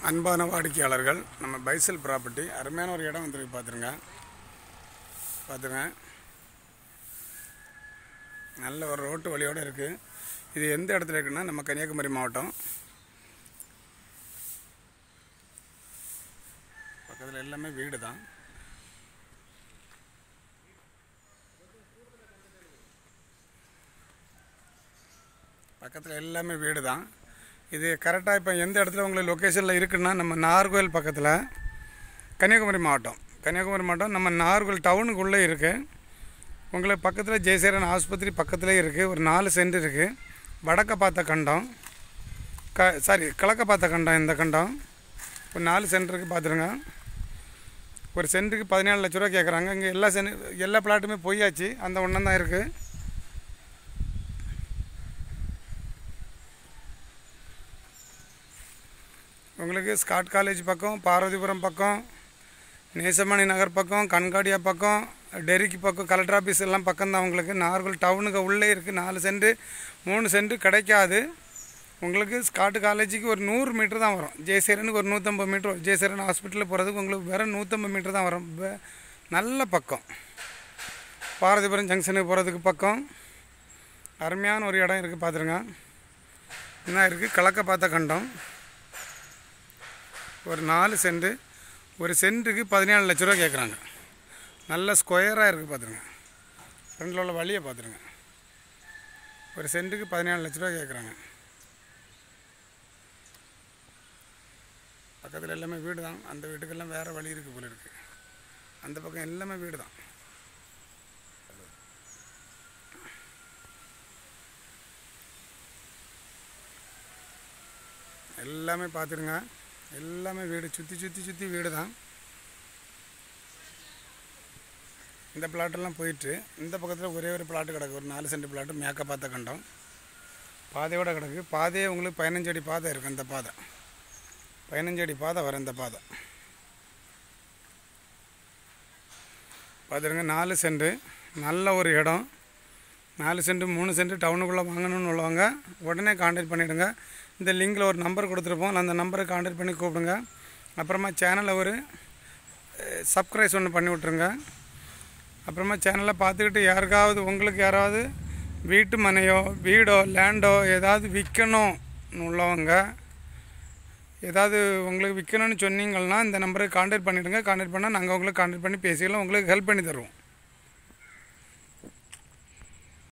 அன்பான வாடிக்கையாளர்கள் நம்ம பைசல் ப்ராப்பர்ட்டி அருமையான ஒரு இடம் வந்துருக்கு பார்த்துருங்க பார்த்துங்க நல்ல ஒரு ரோட்டு வழியோடு இருக்குது இது எந்த இடத்துல இருக்குன்னா நம்ம கன்னியாகுமரி மாவட்டம் பக்கத்தில் எல்லாமே வீடு தான் பக்கத்தில் எல்லாமே வீடு தான் இது கரெக்டாக இப்போ எந்த இடத்துல உங்களுக்கு லொக்கேஷனில் இருக்குன்னா நம்ம நாகர்கோவில் பக்கத்தில் கன்னியாகுமரி மாவட்டம் கன்னியாகுமரி மாவட்டம் நம்ம நாகர்கோவில் டவுனுக்குள்ளே இருக்குது உங்களுக்கு பக்கத்தில் ஜெயசேரன் ஆஸ்பத்திரி பக்கத்துலேயே இருக்குது ஒரு நாலு சென்ட் இருக்குது வடக்க பார்த்த கண்டம் க சாரி கிழக்க பார்த்த கண்டம் இந்த கண்டம் ஒரு நாலு சென்டருக்கு பார்த்துருங்க ஒரு சென்ட்டுக்கு பதினேழு லட்ச ரூபா கேட்குறாங்க இங்கே எல்லா சென்ட் எல்லா பிளாட்டுமே பொய்யாச்சு அந்த ஒன்றும் தான் இருக்குது உங்களுக்கு ஸ்காட் காலேஜ் பக்கம் பார்வதிபுரம் பக்கம் நேசமணி நகர் பக்கம் கண்காடியா பக்கம் டெரிக்கு பக்கம் கலெக்டர் ஆஃபீஸ் எல்லாம் பக்கம் தான் உங்களுக்கு நாகர்கோவில் டவுனுக்கு உள்ளே இருக்குது நாலு சென்ட் மூணு சென்ட் கிடைக்காது உங்களுக்கு ஸ்காட் காலேஜுக்கு ஒரு நூறு மீட்டர் தான் வரும் ஜெயசேரனுக்கு ஒரு நூற்றம்பது மீட்டர் வரும் ஜெயசேரன் ஹாஸ்பிட்டலில் போகிறதுக்கு உங்களுக்கு வெறும் நூற்றம்பது மீட்டர் தான் வரும் வெ- நல்ல பக்கம் பாரதிபுரம் ஜங்ஷனுக்கு போகிறதுக்கு பக்கம் அருமையான ஒரு இடம் இருக்குது பார்த்துருங்க என்ன இருக்குது கிழக்க பார்த்த கண்டம் ஒரு நாலு சென்ட் ஒரு சென்ட்டுக்கு பதினேழு லட்ச ரூபா கேட்குறாங்க நல்ல ஸ்கொயராக இருக்குது பார்த்துருங்க ஃப்ரண்டில் உள்ள வழியை பார்த்துருங்க ஒரு சென்ட்டுக்கு பதினேழு லட்ச ரூபா கேட்குறாங்க பக்கத்தில் எல்லாமே வீடு தான் அந்த வீட்டுக்கெல்லாம் வேறு வழி இருக்குது போல இருக்குது அந்த பக்கம் எல்லாமே வீடு தான் எல்லாமே பார்த்துருங்க எல்லாமே வீடு சுற்றி சுற்றி சுற்றி வீடு தான் இந்த பிளாட்டெல்லாம் போயிட்டு இந்த பக்கத்தில் ஒரே ஒரு பிளாட்டு கிடக்கு ஒரு நாலு சென்ட் பிளாட்டு மேக்க பார்த்த கண்டம் பாதையோட கிடக்கு பாதையே உங்களுக்கு பதினஞ்சு அடி பாதை இருக்குது இந்த பாதை பதினஞ்சு அடி பாதை வரும் இந்த பாதை பார்த்துருங்க நாலு சென்ட் நல்ல ஒரு இடம் நாலு சென்ட் மூணு சென்ட் டவுனுக்குள்ளே வாங்கணும்னு உள்ளவங்க உடனே காண்டாக்ட் பண்ணிவிடுங்க இந்த லிங்கில் ஒரு நம்பர் கொடுத்துருப்போம் அந்த நம்பரை காண்டாக்ட் பண்ணி கூப்பிடுங்க அப்புறமா சேனலை ஒரு சப்ஸ்கிரைஸ் ஒன்று பண்ணி விட்ருங்க அப்புறமா சேனலை பார்த்துக்கிட்டு யாருக்காவது உங்களுக்கு யாராவது வீட்டு மனையோ வீடோ லேண்டோ ஏதாவது விற்கணும்னு உள்ளவங்க ஏதாவது உங்களுக்கு விற்கணும்னு சொன்னீங்கன்னா இந்த நம்பருக்கு காண்டாக்ட் பண்ணிவிடுங்க காண்டாக்ட் பண்ணால் நாங்கள் உங்களுக்கு காண்டாக்ட் பண்ணி பேசிக்கலாம் உங்களுக்கு ஹெல்ப் பண்ணி தருவோம்